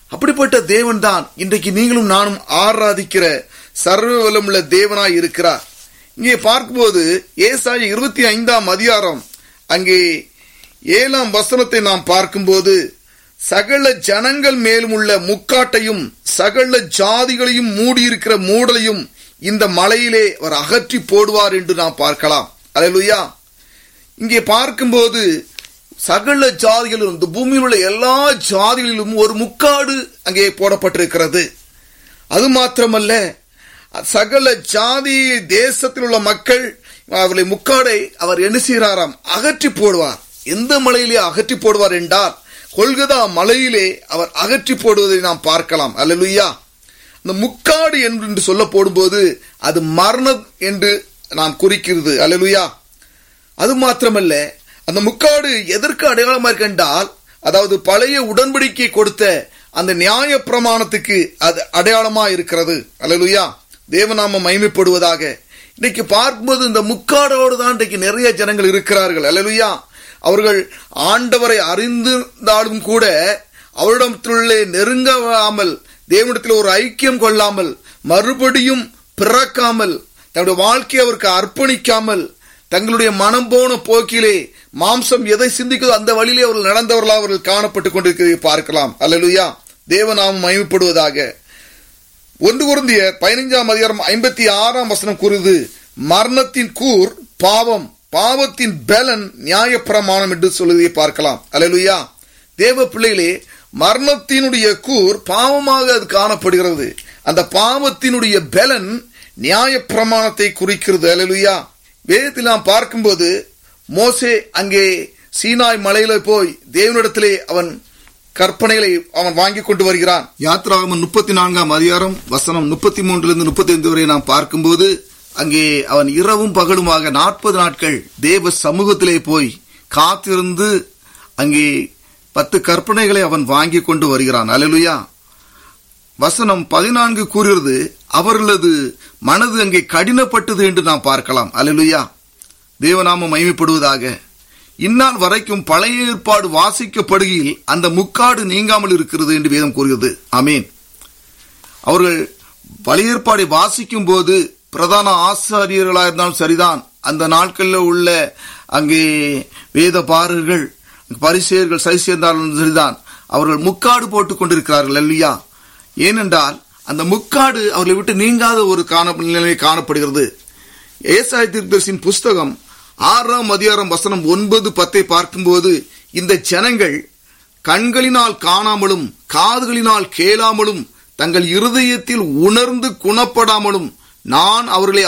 அப்படிப்பட்ட தேவன் தான் இன்றைக்கு நீங்களும் நானும் ஆராதிக்கிற சர்வ வல்லமுள்ள தேவனாய் இருக்கிறார் இங்கே பார்க்கும்போது ஏசாய இருபத்தி ஐந்தாம் அதிகாரம் அங்கே ஏழாம் வசனத்தை நாம் பார்க்கும்போது சகல ஜனங்கள் மேலும் உள்ள முக்காட்டையும் சகல ஜாதிகளையும் மூடியிருக்கிற மூடலையும் இந்த மலையிலே அவர் அகற்றி போடுவார் என்று நாம் பார்க்கலாம் அல்லேலூயா இங்கே பார்க்கும்போது சகல ஜாதிகளிலும் இந்த பூமியில் உள்ள எல்லா ஜாதிகளிலும் ஒரு முக்காடு அங்கே போடப்பட்டிருக்கிறது அது மாத்திரமல்ல சகல ஜாதி தேசத்தில் உள்ள மக்கள் அவர்களை முக்காடை அவர் என்ன செய்கிறாராம் அகற்றி போடுவார் எந்த மலையிலே அகற்றி போடுவார் என்றால் கொல்கதா மலையிலே அவர் அகற்றி போடுவதை நாம் பார்க்கலாம் அல்லலுயா இந்த முக்காடு என்று சொல்ல போடும்போது அது மரணம் என்று நாம் குறிக்கிறது அல்லலுயா அது மாத்திரமல்ல அந்த முக்காடு எதற்கு அடையாளமா இருக்கின்றால் அதாவது பழைய உடன்படிக்கை கொடுத்த அந்த நியாய பிரமாணத்துக்கு அது அடையாளமா இருக்கிறது அல்லலுயா தேவநாம மகிமைப்படுவதாக இன்னைக்கு பார்க்கும்போது இந்த முக்காடோடு தான் இன்றைக்கு நிறைய ஜனங்கள் இருக்கிறார்கள் அல்லலுயா அவர்கள் ஆண்டவரை அறிந்திருந்தாலும் கூட அவரிடத்திலே நெருங்காமல் தேவனிடத்தில் ஒரு ஐக்கியம் கொள்ளாமல் மறுபடியும் பிறக்காமல் தன்னுடைய வாழ்க்கையை அவருக்கு அர்ப்பணிக்காமல் தங்களுடைய மனம் போன போக்கிலே மாம்சம் எதை சிந்திக்குதோ அந்த வழியிலே அவர்கள் நடந்தவர்களாக அவர்கள் காணப்பட்டுக் கொண்டிருக்கிறதை பார்க்கலாம் அல்லலுயா தேவநாமம் மகிமைப்படுவதாக ஒன்று குருந்திய பதினைஞ்சாம் அதிகாரம் ஐம்பத்தி ஆறாம் வசனம் கூறுது மரணத்தின் கூர் பாவம் பாவத்தின் பலன் நியாயப்பிரமாணம் என்று சொல்வதை பார்க்கலாம் அல்லலுயா தேவ பிள்ளைகளே மரணத்தினுடைய கூர் பாவமாக அது காணப்படுகிறது அந்த பாவத்தினுடைய பலன் நியாயப்பிரமாணத்தை குறிக்கிறது அல்லலுயா வேதத்தில் நாம் பார்க்கும்போது மோசே அங்கே சீனாய் மலையில போய் தேவனிடத்திலே அவன் கற்பனைகளை அவன் வாங்கி கொண்டு வருகிறான் யாத்ராகமன் முப்பத்தி நான்காம் அதிகாரம் வசனம் முப்பத்தி மூன்றிலிருந்து முப்பத்தி ஐந்து வரை நாம் பார்க்கும்போது அங்கே அவன் இரவும் பகலுமாக நாற்பது நாட்கள் தேவ சமூகத்திலே போய் காத்திருந்து அங்கே பத்து கற்பனைகளை அவன் வாங்கி கொண்டு வருகிறான் அலலுயா வசனம் பதினான்கு கூறுகிறது அவர்களது மனது அங்கே கடினப்பட்டது என்று நாம் பார்க்கலாம் அலலுயா தேவநாமம் மகிமைப்படுவதாக இந்நாள் வரைக்கும் பழைய ஏற்பாடு வாசிக்கப்படுகையில் அந்த முக்காடு நீங்காமல் இருக்கிறது என்று வேதம் கூறுகிறது அமேன் அவர்கள் பழைய ஏற்பாடை வாசிக்கும் போது பிரதான ஆசாரியர்களாக இருந்தாலும் சரிதான் அந்த நாட்களில் உள்ள அங்கே வேத பாரர்கள் பரிசெயர்கள் சரி சேர்ந்தாலும் சரிதான் அவர்கள் முக்காடு போட்டுக் கொண்டிருக்கிறார்கள் அல்லையா ஏனென்றால் அந்த முக்காடு அவர்களை விட்டு நீங்காத ஒரு காண நிலை காணப்படுகிறது ஏசாய தீர்க்கதரிசியின் புஸ்தகம் ஆறாம் அதிகாரம் வசனம் ஒன்பது பத்தை பார்க்கும்போது இந்த ஜனங்கள் கண்களினால் காணாமலும் காதுகளினால் கேளாமலும் தங்கள் இருதயத்தில் உணர்ந்து குணப்படாமலும் நான் அவர்களை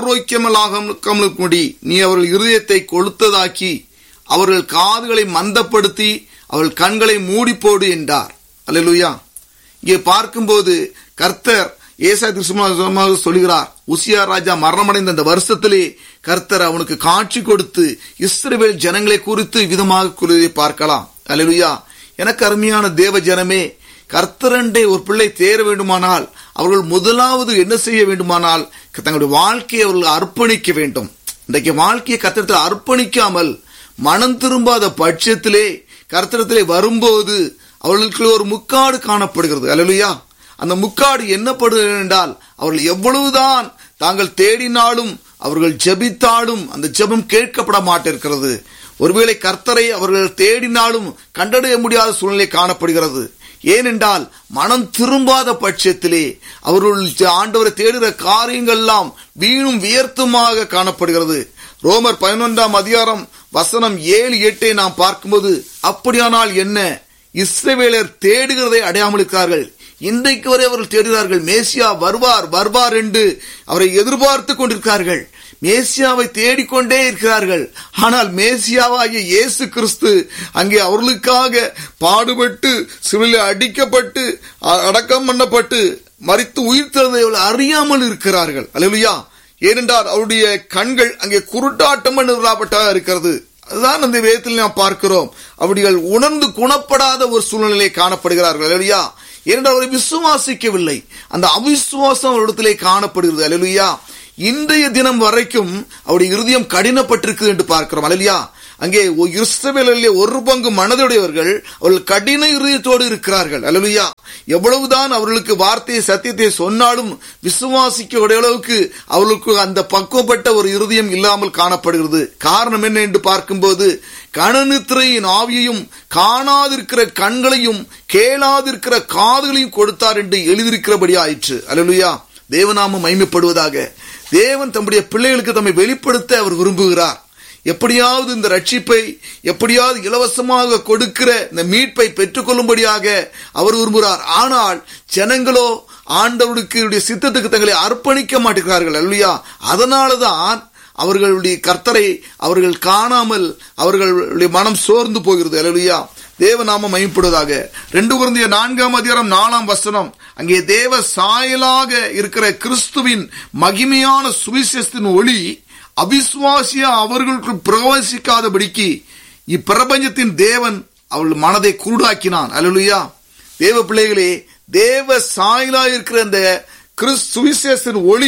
ஆரோக்கியமலாகும்படி நீ அவர்கள் இருதயத்தை கொளுத்ததாக்கி அவர்கள் காதுகளை மந்தப்படுத்தி அவர்கள் கண்களை மூடி போடு என்றார் அல்லேலூயா இங்கே பார்க்கும்போது கர்த்தர் ஏசா திருசுமாக சொல்கிறார் உசியா ராஜா மரணமடைந்த அந்த வருஷத்திலே கர்த்தர் அவனுக்கு காட்சி கொடுத்து இஸ்ரவேல் ஜனங்களை குறித்து விதமாக கூறுவதை பார்க்கலாம் அல்லேலூயா எனக்கு அருமையான தேவ ஜனமே கர்த்தரண்டே ஒரு பிள்ளை தேர வேண்டுமானால் அவர்கள் முதலாவது என்ன செய்ய வேண்டுமானால் தங்களுடைய வாழ்க்கையை அவர்கள் அர்ப்பணிக்க வேண்டும் இன்றைக்கு வாழ்க்கையை கர்த்தரத்தில் அர்ப்பணிக்காமல் மனம் திரும்பாத பட்சத்திலே கர்த்தரத்திலே வரும்போது அவர்களுக்கு ஒரு முக்காடு காணப்படுகிறது அல்லலுயா அந்த முக்காடு என்னப்படுகிறது என்றால் அவர்கள் எவ்வளவுதான் தாங்கள் தேடினாலும் அவர்கள் ஜெபித்தாலும் அந்த ஜெபம் கேட்கப்பட மாட்டிருக்கிறது ஒருவேளை கர்த்தரை அவர்கள் தேடினாலும் கண்டடைய முடியாத சூழ்நிலை காணப்படுகிறது ஏனென்றால் மனம் திரும்பாத பட்சத்திலே அவர்கள் ஆண்டவரை தேடுகிற காரியங்கள்லாம் வீணும் வியர்த்துமாக காணப்படுகிறது ரோமர் பதினொன்றாம் அதிகாரம் வசனம் ஏழு எட்டை நாம் பார்க்கும்போது அப்படியானால் என்ன இஸ்ரவேலர் தேடுகிறதை அடையாமல் இருக்கிறார்கள் இன்றைக்கு வரை அவர்கள் தேடுகிறார்கள் மேசியா வருவார் வருவார் என்று அவரை எதிர்பார்த்து கொண்டிருக்கிறார்கள் மேசியாவை தேடிக்கொண்டே இருக்கிறார்கள் ஆனால் மேசியாவாகிய இயேசு கிறிஸ்து அங்கே அவர்களுக்காக பாடுபட்டு சிவிலில் அடிக்கப்பட்டு அடக்கம் பண்ணப்பட்டு மறித்து உயிர் திறந்ததை அறியாமல் இருக்கிறார்கள் அல்லா ஏனென்றால் அவருடைய கண்கள் அங்கே குருட்டாட்டம் பண்ணப்பட்டதாக இருக்கிறது அதுதான் அந்த வேதத்தில் நாம் பார்க்கிறோம் அப்படிகள் உணர்ந்து குணப்படாத ஒரு சூழ்நிலை காணப்படுகிறார்கள் இல்லையா ஏனென்றால் அவரை விசுவாசிக்கவில்லை அந்த அவிசுவாசம் அவரிடத்திலே காணப்படுகிறது அலலுயா இன்றைய தினம் வரைக்கும் அவருடைய இருதயம் கடினப்பட்டிருக்கு என்று பார்க்கிறோம் அலலியா அங்கே இஸ்ரவேலிலே ஒரு பங்கு மனதுடையவர்கள் அவர்கள் கடின இருதயத்தோடு இருக்கிறார்கள் அல்லலுயா எவ்வளவுதான் அவர்களுக்கு வார்த்தையை சத்தியத்தை சொன்னாலும் விசுவாசிக்க அளவுக்கு அவர்களுக்கு அந்த பக்குவப்பட்ட ஒரு இருதயம் இல்லாமல் காணப்படுகிறது காரணம் என்ன என்று பார்க்கும்போது கணநித்திரையின் ஆவியையும் காணாதிருக்கிற கண்களையும் கேளாதிருக்கிற காதுகளையும் கொடுத்தார் என்று எழுதியிருக்கிறபடி ஆயிற்று அல்லலுயா தேவநாமம் மைமைப்படுவதாக தேவன் தம்முடைய பிள்ளைகளுக்கு தம்மை வெளிப்படுத்த அவர் விரும்புகிறார் எப்படியாவது இந்த ரட்சிப்பை எப்படியாவது இலவசமாக கொடுக்கிற இந்த மீட்பை பெற்றுக்கொள்ளும்படியாக அவர் விரும்புகிறார் ஆனால் ஜனங்களோ ஆண்டவருக்கு சித்தத்துக்கு தங்களை அர்ப்பணிக்க மாட்டேங்கிறார்கள் அல்லையா அதனாலதான் அவர்களுடைய கர்த்தரை அவர்கள் காணாமல் அவர்களுடைய மனம் சோர்ந்து போகிறது அல்லையா தேவநாமம் மையப்படுவதாக ரெண்டு குருந்திய நான்காம் அதிகாரம் நாலாம் வசனம் அங்கே தேவ சாயலாக இருக்கிற கிறிஸ்துவின் மகிமையான சுவிசேஷத்தின் ஒளி அவிசுவாசிய அவர்களுக்கு பிரவேசிக்காதபடிக்கு இப்பிரபஞ்சத்தின் தேவன் அவள் மனதை குருடாக்கினான் அல்லலுயா தேவ பிள்ளைகளே தேவ சாயலா இருக்கிற அந்த கிறிஸ் சுவிசேஷத்தின் ஒளி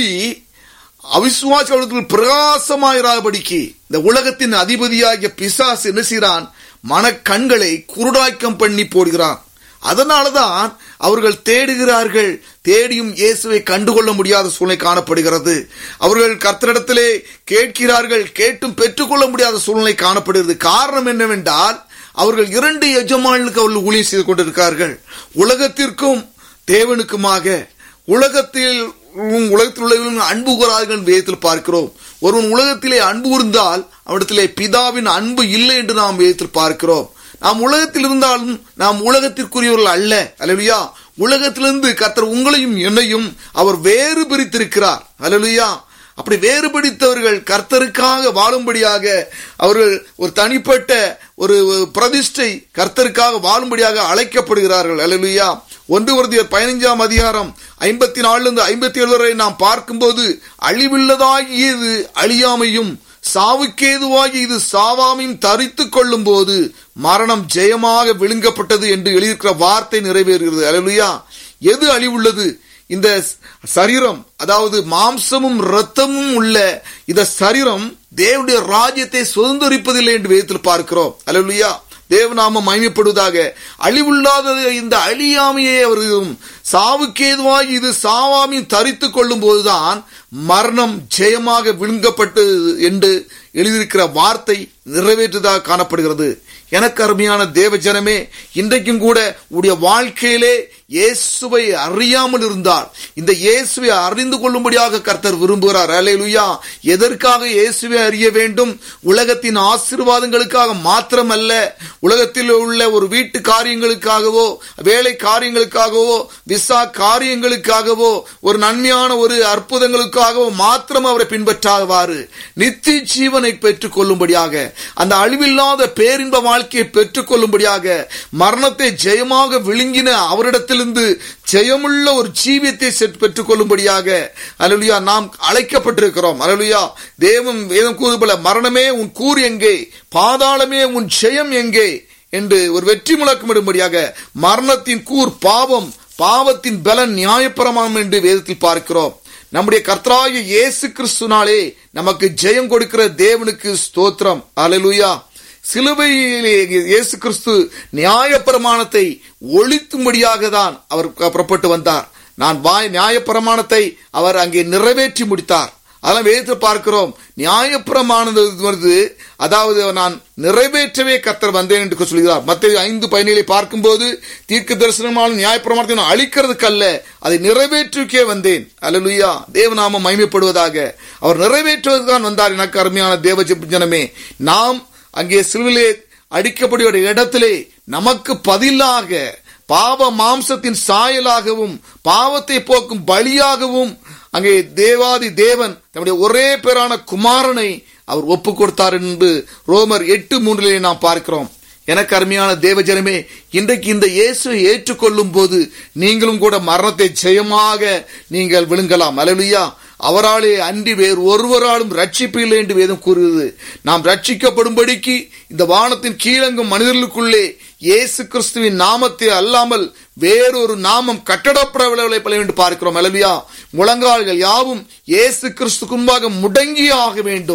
அவிசுவாசி அவர்களுக்கு பிரகாசமாயிராதபடிக்கு இந்த உலகத்தின் அதிபதியாகிய பிசாஸ் என்ன செய்கிறான் மனக்கண்களை குருடாக்கம் பண்ணி போடுகிறான் அதனாலதான் அவர்கள் தேடுகிறார்கள் தேடியும் இயேசுவை கண்டுகொள்ள முடியாத சூழ்நிலை காணப்படுகிறது அவர்கள் கர்த்தரிடத்திலே கேட்கிறார்கள் கேட்டும் பெற்றுக்கொள்ள முடியாத சூழ்நிலை காணப்படுகிறது காரணம் என்னவென்றால் அவர்கள் இரண்டு எஜமானுக்கு அவர்கள் ஊழியம் செய்து கொண்டிருக்கிறார்கள் உலகத்திற்கும் தேவனுக்குமாக உலகத்தில் உலகத்தில் உள்ளவர்களும் அன்பு கூறார்கள் வேதத்தில் பார்க்கிறோம் ஒருவன் உலகத்திலே அன்பு இருந்தால் அவனிடத்திலே பிதாவின் அன்பு இல்லை என்று நாம் வேதத்தில் பார்க்கிறோம் நாம் உலகத்தில் இருந்தாலும் நாம் உலகத்திற்குரியவர்கள் அல்ல அல்லா உலகத்திலிருந்து கர்த்தர் உங்களையும் என்னையும் அவர் வேறு பிரித்திருக்கிறார் அல்லா அப்படி வேறுபடித்தவர்கள் கர்த்தருக்காக வாழும்படியாக அவர்கள் ஒரு தனிப்பட்ட ஒரு பிரதிஷ்டை கர்த்தருக்காக வாழும்படியாக அழைக்கப்படுகிறார்கள் அல்லா ஒன்று ஒரு பதினைஞ்சாம் அதிகாரம் ஐம்பத்தி நாலுல இருந்து ஐம்பத்தி ஏழு வரை நாம் பார்க்கும்போது அழிவில்லதாகியது அழியாமையும் சாவுக்கேதுவாகி இது சாவாமையும் தரித்து கொள்ளும் போது மரணம் ஜெயமாக விழுங்கப்பட்டது என்று எழுதியிருக்கிற வார்த்தை நிறைவேறுகிறது அலுவயா எது அழிவுள்ளது இந்த சரீரம் அதாவது மாம்சமும் ரத்தமும் உள்ள இந்த சரீரம் தேவனுடைய ராஜ்யத்தை சுதந்திரிப்பதில்லை என்று வேதத்தில் பார்க்கிறோம் அலுவயா தேவநாமம் மகிமைப்படுவதாக அழிவுள்ளாத இந்த அழியாமையை அவர்களும் சாவுக்கேதுவாய் இது சாவாமையும் தரித்து கொள்ளும் போதுதான் மரணம் ஜெயமாக விழுங்கப்பட்டது என்று எழுதியிருக்கிற வார்த்தை நிறைவேற்றதாக காணப்படுகிறது எனக்கு அருமையான தேவ ஜனமே இன்றைக்கும் கூட உடைய வாழ்க்கையிலே இயேசுவை அறியாமல் இருந்தால் இந்த இயேசுவை அறிந்து கொள்ளும்படியாக கர்த்தர் விரும்புகிறார் அலையலுயா எதற்காக இயேசுவை அறிய வேண்டும் உலகத்தின் ஆசீர்வாதங்களுக்காக மாத்திரமல்ல உலகத்தில் உள்ள ஒரு வீட்டு காரியங்களுக்காகவோ வேலை காரியங்களுக்காகவோ விசா காரியங்களுக்காகவோ ஒரு நன்மையான ஒரு அற்புதங்களுக்காகவோ மாத்திரம் அவரை பின்பற்றாதவாறு நித்திய ஜீவனை பெற்றுக் கொள்ளும்படியாக அந்த அழிவில்லாத பேரின்ப வாழ்க்கையை பெற்றுக் கொள்ளும்படியாக மரணத்தை ஜெயமாக விழுங்கின அவரிடத்திலிருந்து ஜெயமுள்ள ஒரு ஜீவியத்தை பெற்றுக் கொள்ளும்படியாக அலுலியா நாம் அழைக்கப்பட்டிருக்கிறோம் அலுலியா தேவம் வேதம் கூறுபல மரணமே உன் கூர் எங்கே பாதாளமே உன் ஜெயம் எங்கே என்று ஒரு வெற்றி முழக்கமிடும்படியாக மரணத்தின் கூர் பாவம் பாவத்தின் பலன் நியாயப்பிரமாணம் என்று வேதத்தில் பார்க்கிறோம் நம்முடைய கர்த்தராய இயேசு கிறிஸ்துனாலே நமக்கு ஜெயம் கொடுக்கிற தேவனுக்கு ஸ்தோத்திரம் அலலுயா சிலுவையிலே இயேசு கிறிஸ்து நியாயப்பிரமாணத்தை ஒழித்தும்படியாக தான் அவர் புறப்பட்டு வந்தார் நான் வாய் நியாயப்பிரமாணத்தை அவர் அங்கே நிறைவேற்றி முடித்தார் அதெல்லாம் வேதத்தில் பார்க்கிறோம் நியாயப்பிரமானது வருது அதாவது நான் நிறைவேற்றவே கத்தர் வந்தேன் என்று சொல்கிறார் மத்திய ஐந்து பயணிகளை பார்க்கும்போது தீர்க்க தரிசனமான நியாயப்பிரமாணத்தை நான் அழிக்கிறதுக்கல்ல அதை நிறைவேற்றுக்கே வந்தேன் அல்லலுயா தேவநாமம் மகிமைப்படுவதாக அவர் நிறைவேற்றுவதற்கு தான் வந்தார் எனக்கு அருமையான தேவ ஜனமே நாம் அங்கே சிலுவிலே அடிக்கப்படிய இடத்திலே நமக்கு பதிலாக பாவ மாம்சத்தின் சாயலாகவும் பாவத்தை போக்கும் பலியாகவும் அங்கே தேவாதி தேவன் தம்முடைய ஒரே பேரான குமாரனை அவர் ஒப்பு கொடுத்தார் என்று ரோமர் எட்டு மூன்றிலே நாம் பார்க்கிறோம் எனக்கு அருமையான தேவஜனமே இன்றைக்கு இந்த இயேசுவை ஏற்றுக்கொள்ளும் போது நீங்களும் கூட மரணத்தை ஜெயமாக நீங்கள் விழுங்கலாம் அலலுயா அவராலே அன்றி வேறு ஒருவராலும் ரட்சிப்பு இல்லை என்று வேதம் கூறுகிறது நாம் ரட்சிக்கப்படும்படிக்கு இந்த வானத்தின் கீழங்கும் மனிதர்களுக்குள்ளே இயேசு கிறிஸ்துவின் நாமத்தை அல்லாமல் வேறொரு நாமம் கட்டடப்படவில்லை பல என்று பார்க்கிறோம் அலவியா முழங்கால்கள் யாவும் இயேசு கிறிஸ்து முன்பாக முடங்கியே ஆக வேண்டும்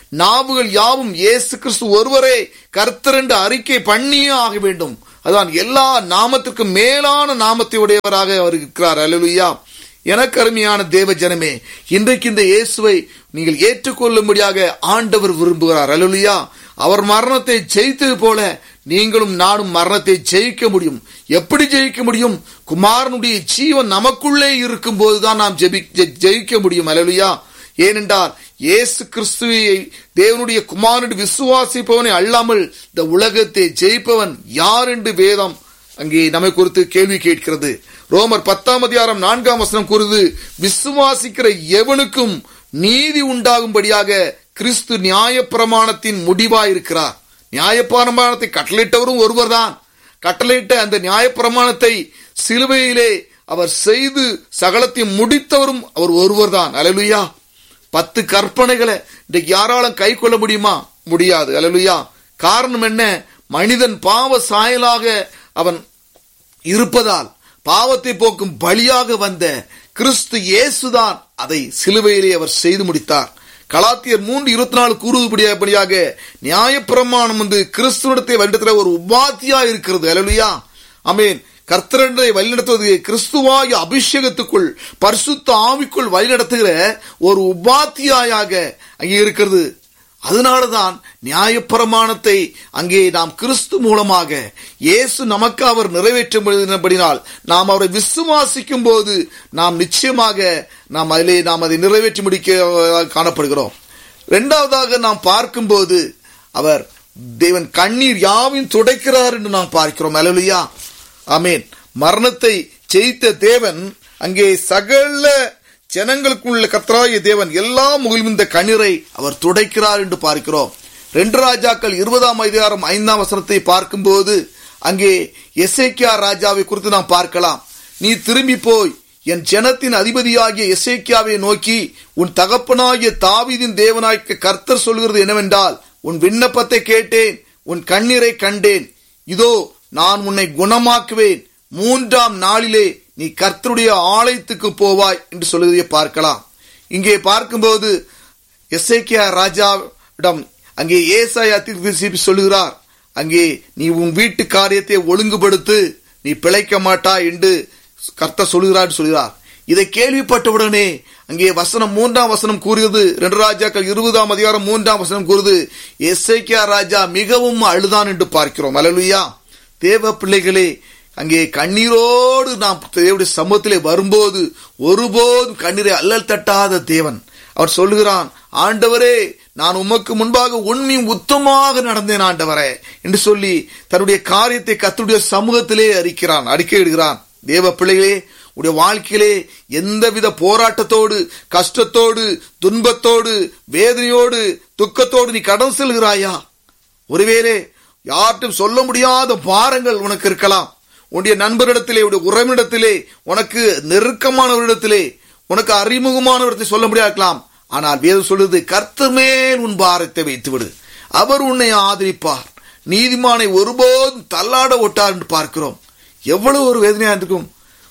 நாவுகள் யாவும் இயேசு கிறிஸ்து ஒருவரே கர்த்தர் என்று அறிக்கை பண்ணியே ஆக வேண்டும் அதான் எல்லா நாமத்திற்கும் மேலான நாமத்தை உடையவராக அவர் இருக்கிறார் அல்லேலூயா எனக்கு அருமையான தேவ ஜனமே இன்றைக்கு இந்த இயேசுவை நீங்கள் ஏற்றுக்கொள்ளும்படியாக ஆண்டவர் விரும்புகிறார் அல்லேலூயா அவர் மரணத்தை ஜெயித்தது போல நீங்களும் நானும் மரணத்தை ஜெயிக்க முடியும் எப்படி ஜெயிக்க முடியும் குமாரனுடைய ஜீவன் நமக்குள்ளே இருக்கும் போதுதான் நாம் ஜெபி ஜெ- ஜெயிக்க முடியும் அல்லேலூயா ஏனென்றால் இயேசு கிறிஸ்துவை தேவனுடைய குமாரனுடைய விசுவாசிப்பவனை அல்லாமல் இந்த உலகத்தை ஜெயிப்பவன் யார் என்று வேதம் அங்கே நம்மை குறித்து கேள்வி கேட்கிறது ரோமர் பத்தாம் அதிகாரம் நான்காம் வசனம் கூறுது விசுவாசிக்கிற எவனுக்கும் நீதி உண்டாகும்படியாக கிறிஸ்து நியாயப்பிரமாணத்தின் முடிவாயிருக்கிறார் நியாயப்பிரமாணத்தை கட்டளையிட்டவரும் ஒருவர்தான் கட்டளையிட்ட அந்த நியாயப்பிரமாணத்தை சிலுவையிலே அவர் செய்து சகலத்தை முடித்தவரும் அவர் ஒருவர்தான் அல்லேலூயா பத்து கற்பனைகளை இன்றைக்கு யாராலும் கை கொள்ள முடியுமா முடியாது அல்லேலூயா காரணம் என்ன மனிதன் பாவ சாயலாக அவன் இருப்பதால் பாவத்தை போக்கும் பலியாக வந்த கிறிஸ்து இயேசுதான் அதை சிலுவையிலே அவர் செய்து முடித்தார் கலாத்தியர் மூன்று இருபத்தி நாலு கூறுபடியாக நியாயப்பிரமாணம் வந்து கிறிஸ்துவத்தை வழிநடத்துகிற ஒரு உபாத்தியா இருக்கிறது அல்லேலூயா அமேன் கர்த்தரண்டை வழிநடத்துவது கிறிஸ்துவாய அபிஷேகத்துக்குள் பரிசுத்த ஆவிக்குள் வழிநடத்துகிற ஒரு உபாத்தியாயாக அங்கே இருக்கிறது அதனாலதான் நியாயப்பிரமாணத்தை அங்கே நாம் கிறிஸ்து மூலமாக இயேசு நமக்கு அவர் நிறைவேற்றபடினால் நாம் அவரை விசுவாசிக்கும் போது நாம் நிச்சயமாக நாம் அதிலே நாம் அதை நிறைவேற்றி முடிக்க காணப்படுகிறோம் இரண்டாவதாக நாம் பார்க்கும்போது அவர் தேவன் கண்ணீர் யாவையும் துடைக்கிறார் என்று நாம் பார்க்கிறோம் அலலுயா ஆமேன் மரணத்தை ஜெயித்த தேவன் அங்கே சகல ஜனங்களுக்குள்ள கர்த்தராகிய தேவன் எல்லா முகிலும் இந்த கண்ணீரை அவர் துடைக்கிறார் என்று பார்க்கிறோம் ரெண்டு ராஜாக்கள் இருபதாம் அதிகாரம் ஐந்தாம் வசனத்தை பார்க்கும்போது அங்கே எசேக்கியா ராஜாவை குறித்து நாம் பார்க்கலாம் நீ திரும்பி போய் என் ஜனத்தின் அதிபதியாகிய எசேக்கியாவை நோக்கி உன் தகப்பனாகிய தாவீதின் தேவனாய்க்க கர்த்தர் சொல்கிறது என்னவென்றால் உன் விண்ணப்பத்தை கேட்டேன் உன் கண்ணீரை கண்டேன் இதோ நான் உன்னை குணமாக்குவேன் மூன்றாம் நாளிலே நீ கர்த்தருடைய ஆலயத்துக்கு போவாய் என்று சொல்லுவதை பார்க்கலாம் இங்கே பார்க்கும்போது எஸ்ஐக்கியா ராஜாவிடம் அங்கே ஏசாயா தீர்க்கதரிசி சொல்லுகிறார் அங்கே நீ உன் வீட்டு காரியத்தை ஒழுங்குபடுத்து நீ பிழைக்க மாட்டாய் என்று கர்த்தர் சொல்லுகிறார் சொல்கிறார் இதை கேள்விப்பட்டவுடனே அங்கே வசனம் மூன்றாம் வசனம் கூறுகிறது ரெண்டு ராஜாக்கள் இருபதாம் அதிகாரம் மூன்றாம் வசனம் கூறுது எஸ்ஐக்கியா ராஜா மிகவும் அழுதான் என்று பார்க்கிறோம் அலலுயா தேவ பிள்ளைகளே அங்கே கண்ணீரோடு நாம் தேவடைய சமூகத்திலே வரும்போது ஒருபோதும் கண்ணீரை அல்லல் தட்டாத தேவன் அவர் சொல்லுகிறான் ஆண்டவரே நான் உமக்கு முன்பாக உண்மையும் உத்தமாக நடந்தேன் ஆண்டவரே என்று சொல்லி தன்னுடைய காரியத்தை கத்துடைய சமூகத்திலே அறிக்கிறான் அறிக்கையிடுகிறான் தேவ பிள்ளைகளே உடைய வாழ்க்கையிலே எந்தவித போராட்டத்தோடு கஷ்டத்தோடு துன்பத்தோடு வேதனையோடு துக்கத்தோடு நீ கடன் செல்கிறாயா ஒருவேளை யார்ட்டும் சொல்ல முடியாத பாரங்கள் உனக்கு இருக்கலாம் உன்னுடைய நண்பரிடத்திலே உடைய உறவினிடத்திலே உனக்கு நெருக்கமானவரிடத்திலே உனக்கு அறிமுகமானவரத்தை சொல்ல முடியாக்கலாம் ஆனால் வேதம் சொல்லுது கர்த்தர் மேல் உன் பாரத்தை வைத்து விடு அவர் உன்னை ஆதரிப்பார் நீதிமானை ஒருபோதும் தள்ளாட ஒட்டார் என்று பார்க்கிறோம் எவ்வளவு ஒரு வேதனையா இருக்கும்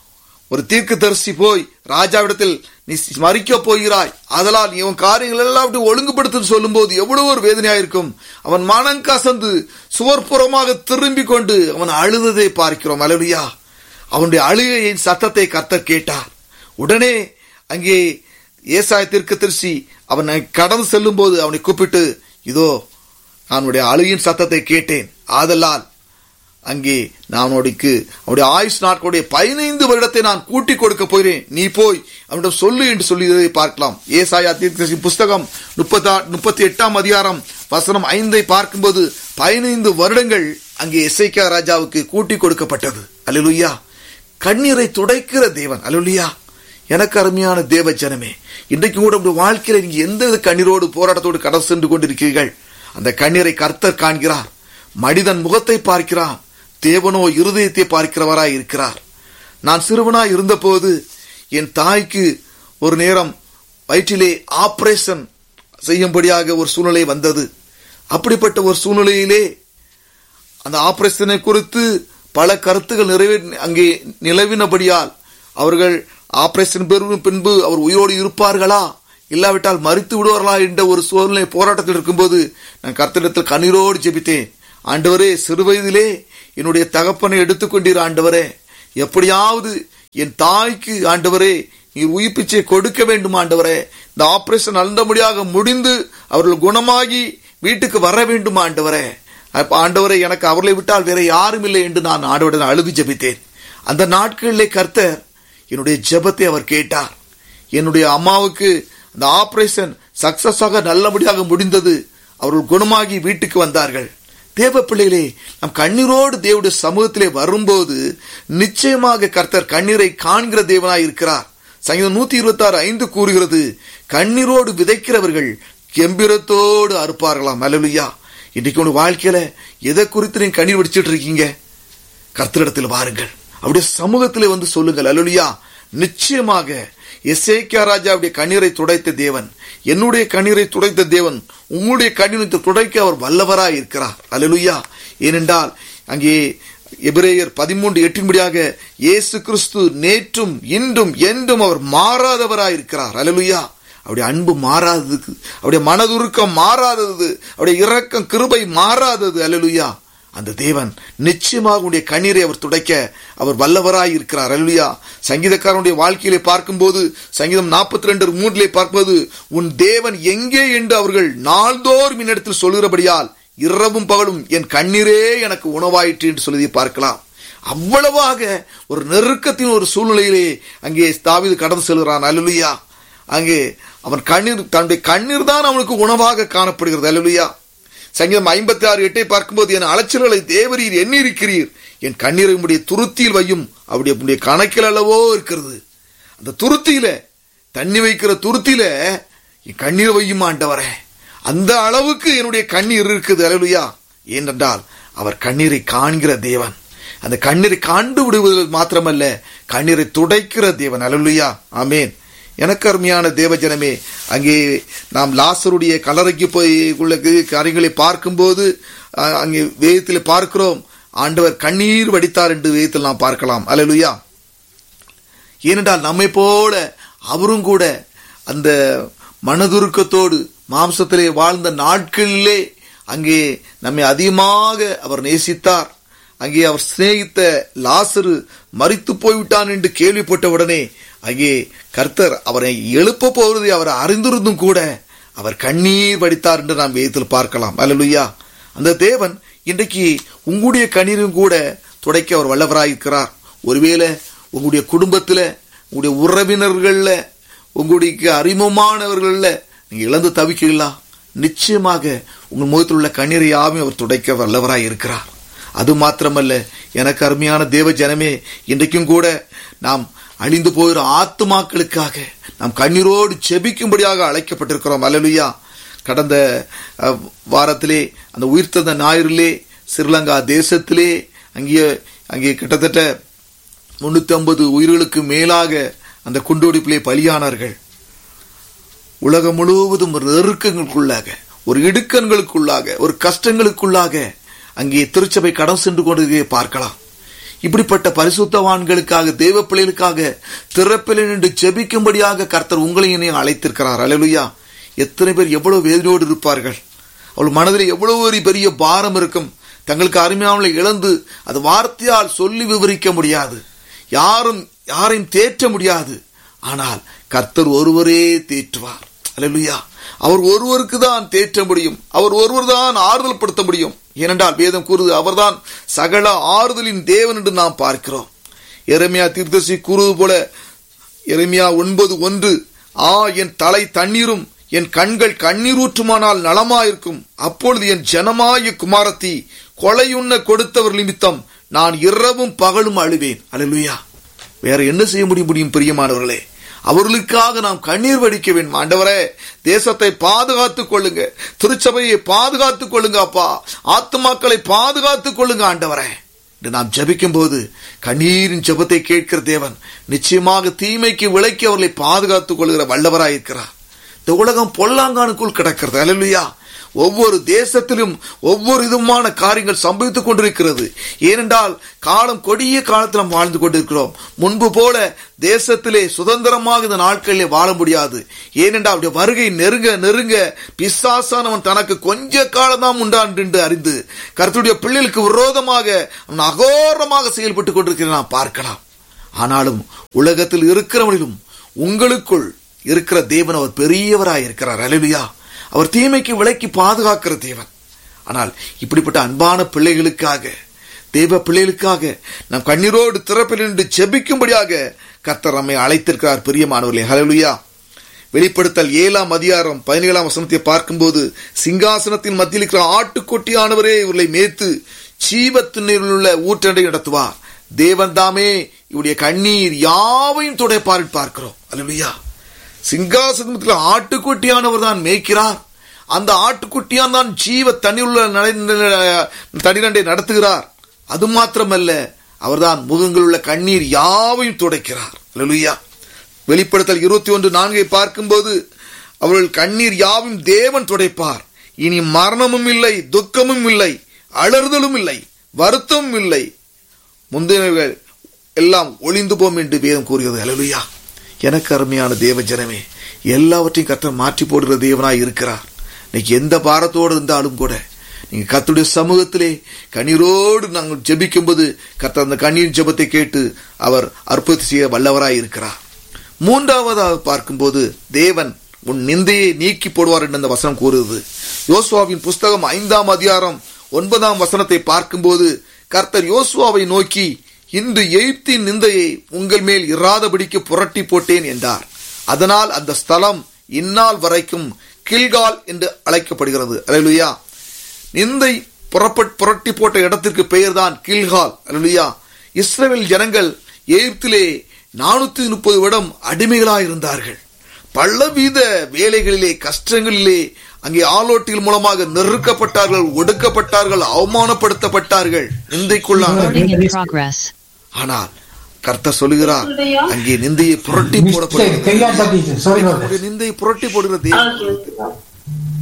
ஒரு தீர்க்க தரிசி போய் ராஜாவிடத்தில் நீ மறிக்க போகிறாய் அதனால் நீ உன் காரியங்கள் எல்லாம் அப்படி ஒழுங்குபடுத்து சொல்லும் போது எவ்வளவு ஒரு வேதனையா இருக்கும் அவன் மனம் கசந்து சுவர்புறமாக திரும்பி கொண்டு அவன் அழுததை பார்க்கிறோம் அலுவலியா அவனுடைய அழுகையின் சத்தத்தை கர்த்தர் கேட்டார் உடனே அங்கே ஏசாய தீர்க்க தரிசி அவனை கடந்து செல்லும் போது அவனை கூப்பிட்டு இதோ அவனுடைய அழுகின் சத்தத்தை கேட்டேன் ஆதலால் அங்கே நான் அவனுக்கு அவனுடைய ஆயுஷ் நாட்களுடைய பதினைந்து வருடத்தை நான் கூட்டி கொடுக்க போகிறேன் நீ போய் அவனிடம் சொல்லு என்று சொல்லியதை பார்க்கலாம் ஏசாயா தீர்க்கதரிசி புஸ்தகம் முப்பத்தா முப்பத்தி எட்டாம் அதிகாரம் வசனம் ஐந்தை பார்க்கும்போது பதினைந்து வருடங்கள் அங்கே எஸ்ஐகா ராஜாவுக்கு கூட்டி கொடுக்கப்பட்டது அலுலுயா கண்ணீரை துடைக்கிற தேவன் அலுலியா எனக்கு அருமையான தேவ ஜனமே இன்றைக்கு கூட உங்களுடைய வாழ்க்கையில நீங்க எந்த கண்ணீரோடு போராட்டத்தோடு கடந்து சென்று கொண்டிருக்கிறீர்கள் அந்த கண்ணீரை கர்த்தர் காண்கிறார் மனிதன் முகத்தை பார்க்கிறான் தேவனோ இருதயத்தை பார்க்கிறவராய் இருக்கிறார் நான் சிறுவனாய் இருந்தபோது என் தாய்க்கு ஒரு நேரம் வயிற்றிலே ஆபரேஷன் செய்யும்படியாக ஒரு சூழ்நிலை வந்தது அப்படிப்பட்ட ஒரு சூழ்நிலையிலே அந்த ஆபரேஷனை குறித்து பல கருத்துகள் நிறைவே அங்கே நிலவினபடியால் அவர்கள் ஆபரேஷன் பெறும் பின்பு அவர் உயிரோடு இருப்பார்களா இல்லாவிட்டால் மறித்து விடுவார்களா என்ற ஒரு சூழ்நிலை போராட்டத்தில் இருக்கும்போது நான் கர்த்தரிடத்தில் கண்ணீரோடு ஜெபித்தேன் ஆண்டவரே சிறு வயதிலே என்னுடைய தகப்பனை எடுத்துக்கொண்டீர் ஆண்டவரே எப்படியாவது என் தாய்க்கு ஆண்டவரே நீர் உயிர்ப்பிச்சை கொடுக்க வேண்டும் ஆண்டவரே இந்த ஆபரேஷன் நல்லபடியாக முடிந்து அவர்கள் குணமாகி வீட்டுக்கு வர வேண்டும் ஆண்டவரே அப்ப ஆண்டவரே எனக்கு அவர்களை விட்டால் வேற யாரும் இல்லை என்று நான் ஆண்டவருடன் அழுது ஜெபித்தேன் அந்த நாட்களிலே கர்த்தர் என்னுடைய ஜெபத்தை அவர் கேட்டார் என்னுடைய அம்மாவுக்கு அந்த ஆபரேஷன் சக்சஸாக நல்லபடியாக முடிந்தது அவர்கள் குணமாகி வீட்டுக்கு வந்தார்கள் தேவ பிள்ளைகளே நம் கண்ணீரோடு தேவனுடைய சமூகத்திலே வரும்போது நிச்சயமாக கர்த்தர் கண்ணீரை காண்கிற தேவனாய் இருக்கிறார் சங்கீதம் நூத்தி இருபத்தி ஆறு ஐந்து கூறுகிறது கண்ணீரோடு விதைக்கிறவர்கள் கெம்பிரத்தோடு அறுப்பார்களாம் அலலுயா இன்னைக்கு உங்க வாழ்க்கையில எதை குறித்து நீங்க கண்ணீர் வடிச்சிட்டு இருக்கீங்க கர்த்தரிடத்தில் வாருங்கள் அப்படியே சமூகத்திலே வந்து சொல்லுங்கள் அலுலியா நிச்சயமாக எசேக்கியா ராஜாவுடைய கண்ணீரை துடைத்த தேவன் என்னுடைய கண்ணீரை துடைத்த தேவன் உங்களுடைய கண்ணீரை துடைக்க அவர் வல்லவராய் இருக்கிறார் அலலுயா ஏனென்றால் அங்கே எபிரேயர் பதிமூன்று எட்டின்படியாக இயேசு கிறிஸ்து நேற்றும் இன்றும் என்றும் அவர் மாறாதவராய் இருக்கிறார் அலலுயா அவருடைய அன்பு மாறாததுக்கு அவருடைய மனதுருக்கம் மாறாதது அவருடைய இரக்கம் கிருபை மாறாதது அலலுயா அந்த தேவன் நிச்சயமாக உடைய கண்ணீரை அவர் துடைக்க அவர் வல்லவராய் இருக்கிறார் அல்லையா சங்கீதக்காரனுடைய வாழ்க்கையிலே பார்க்கும்போது சங்கீதம் நாற்பத்தி ரெண்டு மூன்றிலே பார்ப்பது உன் தேவன் எங்கே என்று அவர்கள் நாள்தோறும் என்னிடத்தில் சொல்கிறபடியால் இரவும் பகலும் என் கண்ணீரே எனக்கு உணவாயிற்று என்று சொல்லி பார்க்கலாம் அவ்வளவாக ஒரு நெருக்கத்தின் ஒரு சூழ்நிலையிலே அங்கே தாவிது கடந்து செல்கிறான் அல்லலுயா அங்கே அவன் கண்ணீர் தன்னுடைய கண்ணீர் தான் அவனுக்கு உணவாக காணப்படுகிறது அல்லலுயா சங்கீதம் ஐம்பத்தி ஆறு எட்டை பார்க்கும்போது என் அலைச்சல்களை தேவரீர் எண்ணிருக்கிறீர் என் கண்ணீரை உடைய துருத்தியில் வையும் அவருடைய உடைய கணக்கில் அல்லவோ இருக்கிறது அந்த துருத்தியில தண்ணி வைக்கிற துருத்தியில என் கண்ணீர் வையும் ஆண்டவரே அந்த அளவுக்கு என்னுடைய கண்ணீர் இருக்குது அலலுயா ஏனென்றால் அவர் கண்ணீரை காண்கிற தேவன் அந்த கண்ணீரை காண்டு விடுவது மாத்திரமல்ல கண்ணீரை துடைக்கிற தேவன் அலலுயா ஆமேன் எனக்கு அருமையான தேவஜனமே அங்கே நாம் லாசருடைய கலரைக்கு போய் உள்ள காரியங்களை பார்க்கும்போது அங்கே வேதத்தில் பார்க்கிறோம் ஆண்டவர் கண்ணீர் வடித்தார் என்று வேதத்தில் நாம் பார்க்கலாம் அலலுயா ஏனென்றால் நம்மை போல அவரும் கூட அந்த மனதுருக்கத்தோடு மாம்சத்திலே வாழ்ந்த நாட்களிலே அங்கே நம்மை அதிகமாக அவர் நேசித்தார் அங்கே அவர் சிநேகித்த லாசரு மறித்து போய்விட்டான் என்று கேள்விப்பட்டவுடனே அங்கே கர்த்தர் அவரை எழுப்ப போவதை அவர் அறிந்திருந்தும் கூட அவர் கண்ணீர் வடித்தார் என்று நாம் வேதத்தில் பார்க்கலாம் அல்லலுயா அந்த தேவன் இன்றைக்கு உங்களுடைய கண்ணீரும் கூட துடைக்க அவர் வல்லவராயிருக்கிறார் ஒருவேளை உங்களுடைய குடும்பத்தில் உங்களுடைய உறவினர்கள்ல உங்களுடைய அறிமுகமானவர்கள்ல நீங்க இழந்து தவிக்கலாம் நிச்சயமாக உங்கள் முகத்தில் உள்ள கண்ணீரை யாவும் அவர் துடைக்க வல்லவராய் இருக்கிறார் அது மாத்திரமல்ல எனக்கு அருமையான தேவ ஜனமே இன்றைக்கும் கூட நாம் அழிந்து போகிற ஆத்துமாக்களுக்காக நாம் கண்ணீரோடு செபிக்கும்படியாக அழைக்கப்பட்டிருக்கிறோம் அல்லலுயா கடந்த வாரத்திலே அந்த உயிர்த்தந்த ஞாயிறிலே ஸ்ரீலங்கா தேசத்திலே அங்கே அங்கே கிட்டத்தட்ட முன்னூத்தி ஐம்பது உயிர்களுக்கு மேலாக அந்த குண்டுவெடிப்பிலே பலியானார்கள் உலகம் முழுவதும் ஒரு நெருக்கங்களுக்குள்ளாக ஒரு இடுக்கண்களுக்குள்ளாக ஒரு கஷ்டங்களுக்குள்ளாக அங்கே திருச்சபை கடன் சென்று கொண்டு பார்க்கலாம் இப்படிப்பட்ட பரிசுத்தவான்களுக்காக தேவ பிள்ளைகளுக்காக திறப்பில் நின்று ஜெபிக்கும்படியாக கர்த்தர் உங்களையும் அழைத்திருக்கிறார் அலலுயா எத்தனை பேர் எவ்வளவு வேதனையோடு இருப்பார்கள் அவள் மனதில் எவ்வளவு ஒரு பெரிய பாரம் இருக்கும் தங்களுக்கு அருமையாமலை இழந்து அது வார்த்தையால் சொல்லி விவரிக்க முடியாது யாரும் யாரையும் தேற்ற முடியாது ஆனால் கர்த்தர் ஒருவரே தேற்றுவார் அலலுயா அவர் ஒருவருக்கு தான் தேற்ற முடியும் அவர் ஒருவர் தான் ஆறுதல் படுத்த முடியும் ஏனென்றால் வேதம் கூறுது அவர்தான் சகல ஆறுதலின் தேவன் என்று நாம் பார்க்கிறோம் எரமியா தீர்த்தசி கூறுவது போல எரமியா ஒன்பது ஒன்று ஆ என் தலை தண்ணீரும் என் கண்கள் கண்ணீரூற்றுமானால் நலமாயிருக்கும் அப்பொழுது என் ஜனமாய குமாரத்தி கொலையுண்ண கொடுத்தவர் நிமித்தம் நான் இரவும் பகலும் அழுவேன் அழுலுயா வேற என்ன செய்ய முடியும் முடியும் பிரியமானவர்களே அவர்களுக்காக நாம் கண்ணீர் வடிக்க வேண்டும் ஆண்டவரே தேசத்தை பாதுகாத்துக் கொள்ளுங்க திருச்சபையை பாதுகாத்துக் கொள்ளுங்க அப்பா ஆத்துமாக்களை பாதுகாத்துக் கொள்ளுங்க ஆண்டவரே என்று நாம் ஜபிக்கும் போது கண்ணீரின் ஜபத்தை கேட்கிற தேவன் நிச்சயமாக தீமைக்கு விலைக்கு அவர்களை பாதுகாத்துக் கொள்கிற வல்லவராயிருக்கிறார் இந்த உலகம் பொல்லாங்கானுக்குள் கிடக்கிறது அலலுயா ஒவ்வொரு தேசத்திலும் ஒவ்வொரு விதமான காரியங்கள் சம்பவித்துக் கொண்டிருக்கிறது ஏனென்றால் காலம் கொடிய காலத்தில் நாம் வாழ்ந்து கொண்டிருக்கிறோம் முன்பு போல தேசத்திலே சுதந்திரமாக இந்த நாட்களிலே வாழ முடியாது ஏனென்றால் அவருடைய வருகை நெருங்க நெருங்க பிசாசானவன் தனக்கு கொஞ்ச காலம்தான் உண்டான் என்று அறிந்து கர்த்தருடைய பிள்ளைகளுக்கு விரோதமாக அவன் அகோரமாக செயல்பட்டுக் கொண்டிருக்கிறதை நாம் பார்க்கலாம் ஆனாலும் உலகத்தில் இருக்கிறவனிலும் உங்களுக்குள் இருக்கிற தேவன் அவர் பெரியவராய் இருக்கிறார் அலுவியா அவர் தீமைக்கு விலக்கி பாதுகாக்கிற தேவன் ஆனால் இப்படிப்பட்ட அன்பான பிள்ளைகளுக்காக தேவ பிள்ளைகளுக்காக நம் கண்ணீரோடு திறப்பில் நின்று செபிக்கும்படியாக கர்த்தர் நம்மை அழைத்திருக்கிறார் பிரியமானவர்களே ஹalleluya வெளிப்படுத்தல் ஏழாம் அதிகாரம் பதினேழாம் வசனத்தை பார்க்கும்போது சிங்காசனத்தின் மத்தியில் இருக்கிற ஆட்டுக்குட்டியானவரே இவர்களை மேய்த்து ஜீவத்தினில் உள்ள ஊற்றண்டை நடத்துவார் தேவன் தாமே இவருடைய கண்ணீர் யாவையும் துடைப்பார் பார்க்கிறோம் அல்லையா சிங்காசனத்தில் ஆட்டுக்குட்டியானவர் தான் மேய்க்கிறார் அந்த ஆட்டுக்குட்டியான் தான் ஜீவ தண்ணீருள்ள தண்ணீரண்டை நடத்துகிறார் அது மாத்திரமல்ல அவர்தான் முகங்கள் உள்ள கண்ணீர் யாவையும் துடைக்கிறார் அல்லேலூயா வெளிப்படுத்தல் இருபத்தி ஒன்று நான்கை பார்க்கும்போது அவர்கள் கண்ணீர் யாவும் தேவன் துடைப்பார் இனி மரணமும் இல்லை துக்கமும் இல்லை அலறுதலும் இல்லை வருத்தமும் இல்லை முந்தையவர்கள் எல்லாம் ஒளிந்து போம் என்று வேதம் கூறுகிறது அலலுயா எனக்கு அருமையான தேவ ஜனமே எல்லாவற்றையும் கர்த்தர் மாற்றி போடுகிற தேவனாய் இருக்கிறார் இன்னைக்கு எந்த பாரத்தோடு இருந்தாலும் கூட நீங்க கர்த்தருடைய சமூகத்திலே கண்ணீரோடு நாங்கள் ஜெபிக்கும் போது கர்த்தர் அந்த கண்ணீர் ஜெபத்தை கேட்டு அவர் அற்புதம் செய்ய வல்லவராய் இருக்கிறார் மூன்றாவதாக பார்க்கும்போது தேவன் உன் நிந்தையை நீக்கி போடுவார் என்று அந்த வசனம் கூறுகிறது யோசுவாவின் புஸ்தகம் ஐந்தாம் அதிகாரம் ஒன்பதாம் வசனத்தை பார்க்கும்போது கர்த்தர் யோசுவாவை நோக்கி இன்று எய்ப்தின் நிந்தையை உங்கள் மேல் இராதபடிக்கு புரட்டி போட்டேன் என்றார் அதனால் அந்த ஸ்தலம் இந்நாள் வரைக்கும் கில்கால் என்று அழைக்கப்படுகிறது அலைலுயா நிந்தை புறப்பட் புரட்டி போட்ட இடத்திற்கு பெயர்தான் கில்கால் அலைலுயா இஸ்ரேல் ஜனங்கள் எகிப்திலே நானூத்தி முப்பது வருடம் அடிமைகளாக இருந்தார்கள் பலவித வேலைகளிலே கஷ்டங்களிலே அங்கே ஆலோட்டிகள் மூலமாக நெருக்கப்பட்டார்கள் ஒடுக்கப்பட்டார்கள் அவமானப்படுத்தப்பட்டார்கள் நிந்தைக்குள்ளானார்கள் Recording in progress. ஆனால் கர்த்தர் சொல்லுகிறார் அங்கே நிந்தையை புரட்டி Mistake, போடப்படுகிறது தெரியாத தட்டிச்சு. Sorry about that. நம்முடைய நிந்தையை புரட்டி போடுகிற தேவன்